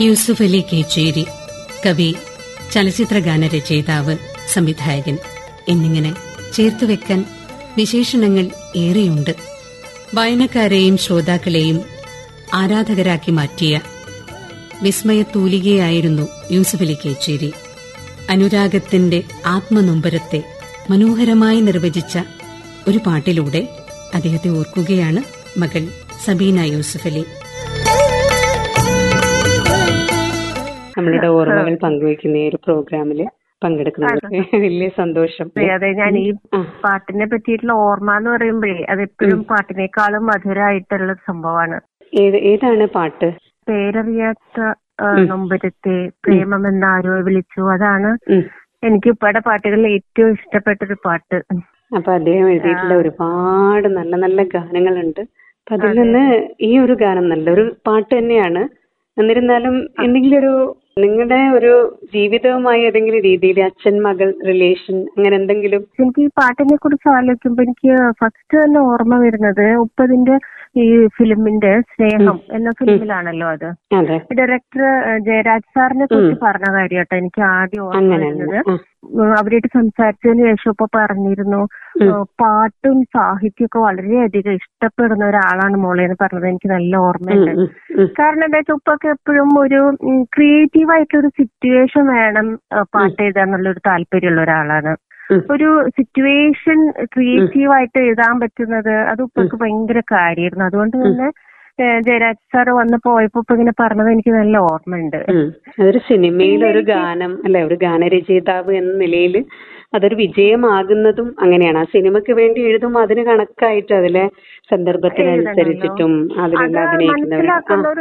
യൂസുഫ് അലി കേച്ചേരി കവി ചലച്ചിത്ര ഗാനരചയിതാവ് സംവിധായകൻ എന്നിങ്ങനെ ചേർത്തുവെക്കാൻ വിശേഷണങ്ങൾ ഏറെയുണ്ട് വായനക്കാരെയും ശ്രോതാക്കളെയും ആരാധകരാക്കി മാറ്റിയ വിസ്മയത്തൂലികയായിരുന്നു യൂസുഫ് അലി കേച്ചേരി അനുരാഗത്തിന്റെ ആത്മനൊമ്പരത്തെ മനോഹരമായി നിർവചിച്ച ഒരു പാട്ടിലൂടെ അദ്ദേഹത്തെ ഓർക്കുകയാണ് മകൾ സബീന യൂസുഫ് അലി നമ്മളുടെ ഓർമ്മകൾ പങ്കുവയ്ക്കുന്ന ഈ ഒരു പ്രോഗ്രാമില് പങ്കെടുക്കുന്നതിൽ വലിയ സന്തോഷം അതെ അതെ ഞാൻ ഈ പാട്ടിനെ പറ്റിയിട്ടുള്ള ഓർമ്മ എന്ന് പറയുമ്പോഴേ അത് എപ്പോഴും പാട്ടിനേക്കാളും മധുരമായിട്ടുള്ള ഒരു സംഭവമാണ് ഏത് ഏതാണ് പാട്ട് പേരറിയാത്ത ആ, നൊമ്പരത്തെ പ്രേമം എന്നാരോ വിളിച്ചു അതാണ് ഉം. എനിക്ക് ഇപ്പടെ പാട്ടുകളിൽ ഏറ്റവും ഇഷ്ടപ്പെട്ട ഒരു പാട്ട് അപ്പൊ അദ്ദേഹം എഴുതിയിട്ടുള്ള ഒരുപാട് നല്ല നല്ല ഗാനങ്ങളുണ്ട് അപ്പൊ അതിൽ നിന്ന് ഈ ഒരു ഗാനം നല്ലൊരു പാട്ട് തന്നെയാണ് എന്നിരുന്നാലും എന്തെങ്കിലും ഒരു നിങ്ങളുടെ ഒരു ജീവിതവുമായി ഏതെങ്കിലും രീതിയിൽ അച്ഛൻ മകൾ റിലേഷൻ അങ്ങനെ എന്തെങ്കിലും എനിക്ക് ഈ പാട്ടിനെ കുറിച്ച് ആലോചിക്കുമ്പോ എനിക്ക് ഫസ്റ്റ് തന്നെ ഓർമ്മ വരുന്നത് ഉപ്പതിന്റെ ഈ ഫിലിമിന്റെ സ്നേഹം എന്ന ഫിലിമിലാണല്ലോ അത് അതെ ഡയറക്ടർ ജയരാജ് സാറിനെ കുറിച്ച് പറഞ്ഞ കാര്യം കേട്ടോ എനിക്ക് ആദ്യം ഓർമ്മ അങ്ങനെ വരുന്നത് ആ. ഉം, അവരായിട്ട് സംസാരിച്ചതിന് ശേഷം ഇപ്പൊ പറഞ്ഞിരുന്നു ഏഹ് പാട്ടും സാഹിത്യമൊക്കെ വളരെയധികം ഇഷ്ടപ്പെടുന്ന ഒരാളാണ് മോളെ എന്ന് പറഞ്ഞത് എനിക്ക് നല്ല ഓർമ്മയുണ്ട് ഉം, ഉം. കാരണം എന്താ വെച്ചാൽ ഉപ്പൊക്കെ എപ്പോഴും ഒരു ക്രിയേറ്റീവ് ആയിട്ടുള്ള ഒരു സിറ്റുവേഷൻ വേണം ഏഹ് പാട്ട് എഴുതാന്നുള്ള ഒരു താല്പര്യമുള്ള ഒരാളാണ് ഉം. ഒരു സിറ്റുവേഷൻ ക്രിയേറ്റീവ് ആയിട്ട് എഴുതാൻ പറ്റുന്നത് അത് ഉപ്പൊക്കെ ഭയങ്കര കാര്യമായിരുന്നു അതുകൊണ്ട് തന്നെ ഏഹ് ജയരാജ് സാർ വന്ന് പോയപ്പോ ഇപ്പൊ ഇങ്ങനെ പറഞ്ഞത് എനിക്ക് നല്ല ഓർമ്മയുണ്ട് ഉം. അതൊരു സിനിമയിൽ ഒരു ഗാനം അല്ലെ ഒരു ഗാനരചയിതാവ് എന്ന നിലയിൽ അതൊരു വിജയമാകുന്നതും അങ്ങനെയാണ് ആ സിനിമയ്ക്ക് വേണ്ടി എഴുതുമ്പോൾ അതിന് കണക്കായിട്ട് അതിലെ സന്ദർഭത്തിനനുസരിച്ചിട്ടും അതിലുള്ള അത് അഭിനയിക്കുന്നവർ മനസ്സിലാക്കുന്ന ഒരു